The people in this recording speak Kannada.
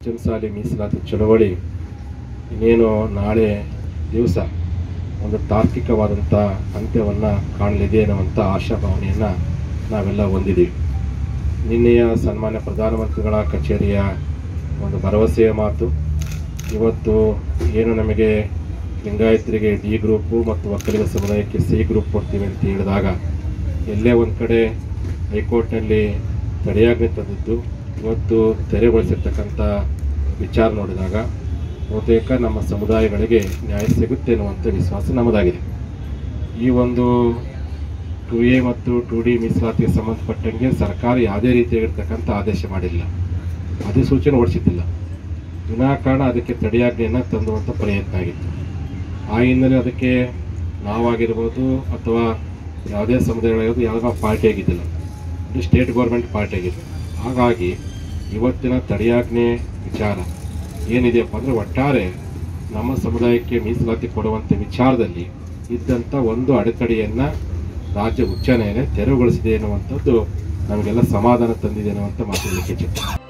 ಪಂಚಮಸಾಲಿ ಮೀಸಲಾತಿ ಚಳವಳಿ ಇನ್ನೇನು ನಾಳೆ ದಿವಸ ಒಂದು ತಾರ್ಕಿಕವಾದಂಥ ಅಂತ್ಯವನ್ನು ಕಾಣಲಿದೆ ಅನ್ನುವಂಥ ಆಶಾಭಾವನೆಯನ್ನು ನಾವೆಲ್ಲ ಹೊಂದಿದ್ದೀವಿ ನಿನ್ನೆಯ ಸನ್ಮಾನ್ಯ ಪ್ರಧಾನಮಂತ್ರಿಗಳ ಕಚೇರಿಯ ಒಂದು ಭರವಸೆಯ ಮಾತು ಇವತ್ತು ಏನು ನಮಗೆ ಲಿಂಗಾಯತರಿಗೆ ಡಿ ಗ್ರೂಪು ಮತ್ತು ಒಕ್ಕಲಿಗ ಸಮುದಾಯಕ್ಕೆ ಸಿ ಗ್ರೂಪ್ ಕೊಡ್ತೀವಿ ಅಂತ ಹೇಳಿದಾಗ ಎಲ್ಲೇ ಒಂದು ಕಡೆ ಹೈಕೋರ್ಟ್ನಲ್ಲಿ ತಡೆಯಾಜ್ಞೆ ತಂದಿದ್ದು ಇವತ್ತು ತೆರೆಗೊಳಿಸಿರ್ತಕ್ಕಂಥ ವಿಚಾರ ನೋಡಿದಾಗ ಬಹುತೇಕ ನಮ್ಮ ಸಮುದಾಯಗಳಿಗೆ ನ್ಯಾಯ ಸಿಗುತ್ತೆ ಅನ್ನುವಂಥ ವಿಶ್ವಾಸ ನಮ್ಮದಾಗಿದೆ ಈ ಒಂದು ಟು ಎ ಮತ್ತು ಟು ಡಿ ಮೀಸಲಾತಿಗೆ ಸಂಬಂಧಪಟ್ಟಂಗೆ ಸರ್ಕಾರ ಯಾವುದೇ ರೀತಿಯಾಗಿರ್ತಕ್ಕಂಥ ಆದೇಶ ಮಾಡಿಲ್ಲ ಅಧಿಸೂಚನೆ ಹೊರಡಿಸಿದ್ದಿಲ್ಲ ವಿನಾಕಾರಣ ಅದಕ್ಕೆ ತಡೆಯಾಜ್ಞೆಯನ್ನು ತಂದುವಂಥ ಪ್ರಯತ್ನ ಆಗಿತ್ತು ಆ ಹಿನ್ನೆಲೆ ಅದಕ್ಕೆ ನಾವಾಗಿರ್ಬೋದು ಅಥವಾ ಯಾವುದೇ ಸಮುದಾಯಗಳಾಗಿರ್ಬೋದು ಯಾವುದೋ ಪಾರ್ಟಿ ಆಗಿದ್ದಿಲ್ಲ ಇದು ಸ್ಟೇಟ್ ಗೌರ್ಮೆಂಟ್ ಪಾರ್ಟಿ ಆಗಿದೆ ಹಾಗಾಗಿ ಇವತ್ತಿನ ತಡೆಯಾಜ್ಞೆ ವಿಚಾರ ಏನಿದೆಯಪ್ಪ ಅಂದರೆ ಒಟ್ಟಾರೆ ನಮ್ಮ ಸಮುದಾಯಕ್ಕೆ ಮೀಸಲಾತಿ ಕೊಡುವಂಥ ವಿಚಾರದಲ್ಲಿ ಇದ್ದಂಥ ಒಂದು ಅಡೆತಡೆಯನ್ನು ರಾಜ್ಯ ಉಚ್ಚ ನ್ಯಾಯಾಲಯ ತೆರವುಗೊಳಿಸಿದೆ ಎನ್ನುವಂಥದ್ದು ನಮಗೆಲ್ಲ ಸಮಾಧಾನ ತಂದಿದೆ ಅನ್ನುವಂಥ ಮಾತು ಇಚ್ಛೆ